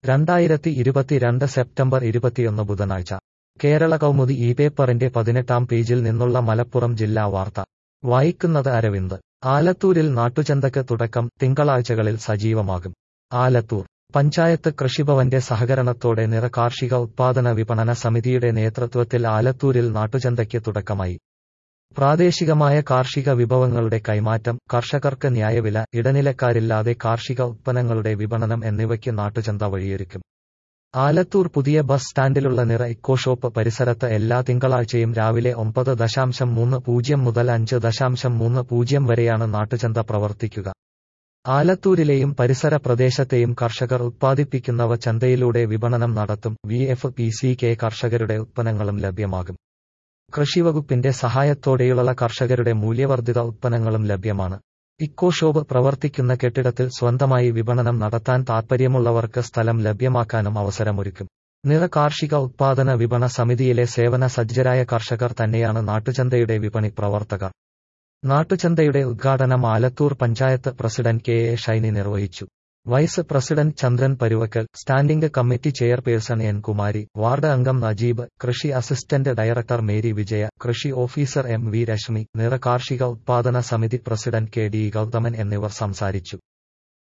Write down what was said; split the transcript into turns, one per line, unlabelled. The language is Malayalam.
രണ്ടായിരത്തി ഇരുപത്തിരണ്ട് സെപ്റ്റംബർ ഇരുപത്തിയൊന്ന് ബുധനാഴ്ച കേരള കൗമുദി ഈ പേപ്പറിന്റെ പതിനെട്ടാം പേജിൽ നിന്നുള്ള മലപ്പുറം ജില്ലാ വാർത്ത വായിക്കുന്നത് അരവിന്ദ് ആലത്തൂരിൽ നാട്ടുചന്തക്ക് തുടക്കം തിങ്കളാഴ്ചകളിൽ സജീവമാകും ആലത്തൂർ പഞ്ചായത്ത് കൃഷിഭവന്റെ സഹകരണത്തോടെ നിറ കാർഷിക ഉത്പാദന വിപണന സമിതിയുടെ നേതൃത്വത്തിൽ ആലത്തൂരിൽ നാട്ടുചന്തയ്ക്ക് തുടക്കമായി പ്രാദേശികമായ കാർഷിക വിഭവങ്ങളുടെ കൈമാറ്റം കർഷകർക്ക് ന്യായവില ഇടനിലക്കാരില്ലാതെ കാർഷിക ഉത്പന്നങ്ങളുടെ വിപണനം എന്നിവയ്ക്ക് നാട്ടുചന്ത വഴിയൊരുക്കും ആലത്തൂർ പുതിയ ബസ് സ്റ്റാൻഡിലുള്ള നിറ ഇക്കോ ഷോപ്പ് പരിസരത്ത് എല്ലാ തിങ്കളാഴ്ചയും രാവിലെ ഒമ്പത് ദശാംശം മൂന്ന് പൂജ്യം മുതൽ അഞ്ച് ദശാംശം മൂന്ന് പൂജ്യം വരെയാണ് നാട്ടുചന്ത പ്രവർത്തിക്കുക ആലത്തൂരിലെയും പരിസര പ്രദേശത്തെയും കർഷകർ ഉത്പാദിപ്പിക്കുന്നവ ചന്തയിലൂടെ വിപണനം നടത്തും V F P C K കർഷകരുടെ ഉത്പന്നങ്ങളും ലഭ്യമാകും കൃഷിവകുപ്പിന്റെ സഹായത്തോടെയുള്ള കർഷകരുടെ മൂല്യവർദ്ധിത ഉത്പന്നങ്ങളും ലഭ്യമാണ് ഇക്കോ ഷോപ്പ് പ്രവർത്തിക്കുന്ന കെട്ടിടത്തിൽ സ്വന്തമായി വിപണനം നടത്താൻ താൽപ്പര്യമുള്ളവർക്ക് സ്ഥലം ലഭ്യമാക്കാനും അവസരമൊരുക്കും നിറ കാർഷിക ഉത്പാദന വിപണ സമിതിയിലെ സേവന സജ്ജരായ കർഷകർ തന്നെയാണ് നാട്ടുചന്തയുടെ വിപണി പ്രവർത്തകർ നാട്ടുചന്തയുടെ ഉദ്ഘാടനം Alathur panchayat president K A Shiny നിർവഹിച്ചു vice president Chandran Paruvakkal standing committee chairperson N Kumari ward അംഗം നജീബ് കൃഷി അസിസ്റ്റന്റ് ഡയറക്ടർ മേരി വിജയ കൃഷി ഓഫീസർ എം വി രശ്മി നിറ കാർഷിക ഉത്പാദന സമിതി പ്രസിഡന്റ് കെ ഡി ഗൗതമൻ എന്നിവർ സംസാരിച്ചു